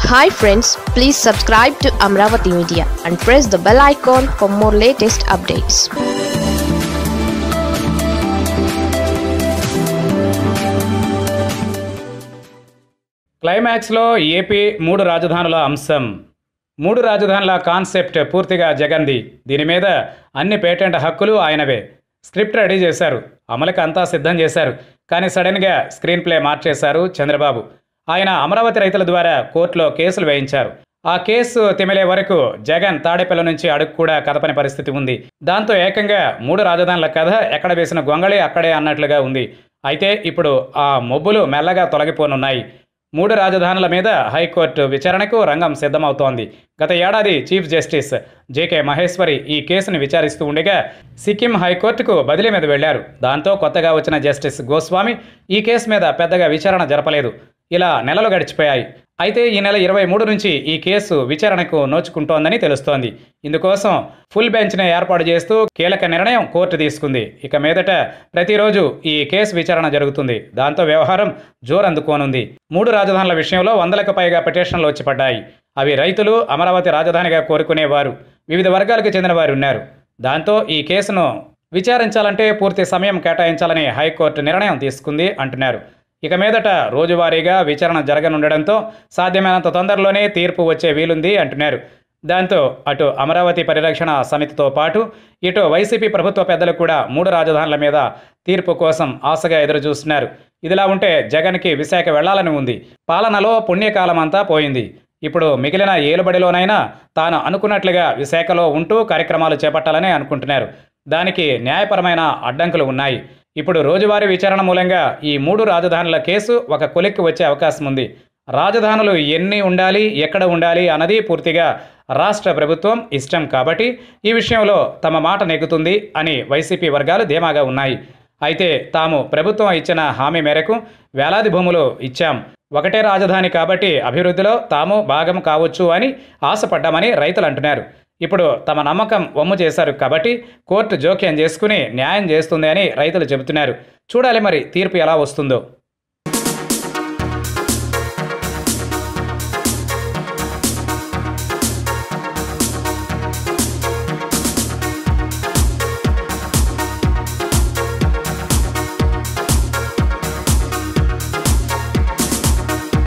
hi friends please subscribe to Amaravati media and press the bell icon for more latest updates క్లైమాక్స్లో AP మూడు రాజధానుల అంశం మూడు రాజధానుల కాన్సెప్ట్ పూర్తిగా జగన్ది దీని మీద అన్ని పేటెంట్ హక్కులు ఆయనవే స్క్రిప్ట్ రెడీ చేశారు అమలుకి అంతా సిద్ధం చేశారు కానీ సడన్గా స్క్రీన్ ప్లే మార్చేశారు చంద్రబాబు ఆయన అమరావతి రైతుల ద్వారా కోర్టులో కేసులు వేయించారు ఆ కేసు తిమిలే వరకు జగన్ తాడేపల్లి నుంచి అడుగు కూడా కదపని పరిస్థితి ఉంది దాంతో ఏకంగా మూడు రాజధానుల కథ ఎక్కడ వేసిన గొంగళి అక్కడే అన్నట్లుగా ఉంది అయితే ఇప్పుడు ఆ మొబ్బులు మెల్లగా తొలగిపోనున్నాయి మూడు రాజధానుల మీద హైకోర్టు విచారణకు రంగం సిద్ధమవుతోంది గత ఏడాది చీఫ్ జస్టిస్ జేకే మహేశ్వరి ఈ కేసును విచారిస్తూ ఉండగా సిక్కిం హైకోర్టుకు బదిలీ మీద వెళ్లారు దాంతో కొత్తగా వచ్చిన జస్టిస్ గోస్వామి ఈ కేసు మీద పెద్దగా విచారణ జరపలేదు ఇలా నెలలు గడిచిపోయాయి అయితే ఈ నెల ఇరవై మూడు నుంచి ఈ కేసు విచారణకు నోచుకుంటోందని తెలుస్తోంది ఇందుకోసం ఫుల్ బెంచ్ని ఏర్పాటు చేస్తూ కీలక నిర్ణయం కోర్టు తీసుకుంది ఇక మీదట ప్రతిరోజు ఈ కేసు విచారణ జరుగుతుంది దాంతో వ్యవహారం జోరందుకోనుంది మూడు రాజధానుల విషయంలో వందలకు పైగా పిటిషన్లు వచ్చి పడ్డాయి అవి రైతులు అమరావతి రాజధానిగా కోరుకునేవారు వివిధ వర్గాలకు చెందిన వారు ఉన్నారు దాంతో ఈ కేసును విచారించాలంటే పూర్తి సమయం కేటాయించాలని హైకోర్టు నిర్ణయం తీసుకుంది అంటున్నారు ఇక మీదట రోజువారీగా విచారణ జరగనుండడంతో సాధ్యమైనంత తొందరలోనే తీర్పు వచ్చే వీలుంది అంటున్నారు దాంతో అటు అమరావతి పరిరక్షణ సమితితో పాటు ఇటు వైసీపీ ప్రభుత్వ పెద్దలు కూడా మూడు రాజధానుల మీద తీర్పు కోసం ఆశగా ఎదురుచూస్తున్నారు ఇదిలా ఉంటే జగన్కి విశాఖ వెళ్లాలని ఉంది పాలనలో పుణ్యకాలం అంతా పోయింది ఇప్పుడు మిగిలిన ఏలుబడిలోనైనా తాను అనుకున్నట్లుగా విశాఖలో ఉంటూ కార్యక్రమాలు చేపట్టాలని అనుకుంటున్నారు దానికి న్యాయపరమైన అడ్డంకులు ఉన్నాయి ఇప్పుడు రోజువారీ విచారణ మూలంగా ఈ మూడు రాజధానుల కేసు ఒక కొలిక్కి వచ్చే అవకాశం ఉంది రాజధానులు ఎన్ని ఉండాలి ఎక్కడ ఉండాలి అన్నది పూర్తిగా రాష్ట్ర ప్రభుత్వం ఇష్టం కాబట్టి ఈ విషయంలో తమ మాట నెగ్గుతుంది అని వైసీపీ వర్గాలు ధీమాగా ఉన్నాయి అయితే తాము ప్రభుత్వం ఇచ్చిన హామీ మేరకు వేలాది భూములు ఇచ్చాం ఒకటే రాజధాని కాబట్టి అభివృద్ధిలో తాము భాగం కావచ్చు అని ఆశపడ్డామని రైతులు అంటున్నారు ఇప్పుడు తమ నమ్మకం వమ్ము చేశారు కాబట్టి కోర్టు జోక్యం చేసుకుని న్యాయం చేస్తుంది అని రైతులు చెబుతున్నారు చూడాలి మరి తీర్పు ఎలా వస్తుందో